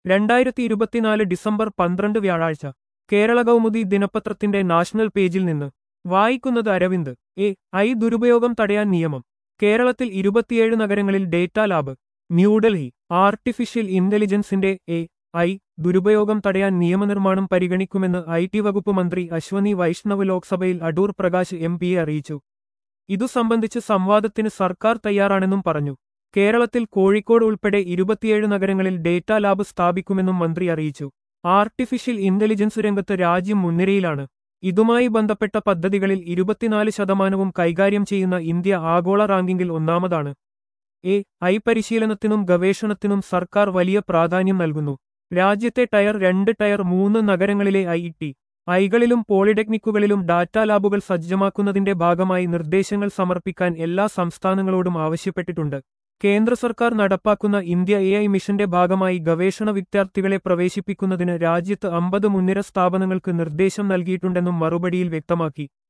രണ്ടായിരത്തി ഇരുപത്തിനാല് ഡിസംബർ പന്ത്രണ്ട് വ്യാഴാഴ്ച കേരള കൗമുദി ദിനപത്രത്തിന്റെ നാഷണൽ പേജിൽ നിന്ന് വായിക്കുന്നത് അരവിന്ദ് എ ഐ ദുരുപയോഗം തടയാൻ നിയമം കേരളത്തിൽ ഇരുപത്തിയേഴ് നഗരങ്ങളിൽ ഡേറ്റാ ലാബ് ന്യൂഡൽഹി ആർട്ടിഫിഷ്യൽ ഇന്റലിജൻസിന്റെ എ ഐ ദുരുപയോഗം തടയാൻ നിയമനിർമ്മാണം പരിഗണിക്കുമെന്ന് ഐ ടി വകുപ്പ് മന്ത്രി അശ്വനി വൈഷ്ണവ് ലോക്സഭയിൽ അടൂർ പ്രകാശ് എം പിയെ അറിയിച്ചു ഇതു സംബന്ധിച്ച് സംവാദത്തിന് സർക്കാർ തയ്യാറാണെന്നും പറഞ്ഞു കേരളത്തിൽ കോഴിക്കോട് ഉൾപ്പെടെ ഇരുപത്തിയേഴ് നഗരങ്ങളിൽ ഡേറ്റാ ലാബ് സ്ഥാപിക്കുമെന്നും മന്ത്രി അറിയിച്ചു ആർട്ടിഫിഷ്യൽ ഇന്റലിജൻസ് രംഗത്ത് രാജ്യം മുൻനിരയിലാണ് ഇതുമായി ബന്ധപ്പെട്ട പദ്ധതികളിൽ ഇരുപത്തിനാല് ശതമാനവും കൈകാര്യം ചെയ്യുന്ന ഇന്ത്യ ആഗോള റാങ്കിങ്ങിൽ ഒന്നാമതാണ് എ ഐ പരിശീലനത്തിനും ഗവേഷണത്തിനും സർക്കാർ വലിയ പ്രാധാന്യം നൽകുന്നു രാജ്യത്തെ ടയർ രണ്ട് ടയർ മൂന്ന് നഗരങ്ങളിലെ ഐ ടി ഐകളിലും പോളിടെക്നിക്കുകളിലും ഡാറ്റാ ലാബുകൾ സജ്ജമാക്കുന്നതിന്റെ ഭാഗമായി നിർദ്ദേശങ്ങൾ സമർപ്പിക്കാൻ എല്ലാ സംസ്ഥാനങ്ങളോടും ആവശ്യപ്പെട്ടിട്ടുണ്ട് കേന്ദ്ര സർക്കാർ നടപ്പാക്കുന്ന ഇന്ത്യ എ ഐ മിഷന്റെ ഭാഗമായി ഗവേഷണ വിദ്യാർത്ഥികളെ പ്രവേശിപ്പിക്കുന്നതിന് രാജ്യത്ത് അമ്പത് മുൻനിര സ്ഥാപനങ്ങൾക്ക് നിർദ്ദേശം നൽകിയിട്ടുണ്ടെന്നും മറുപടിയിൽ വ്യക്തമാക്കി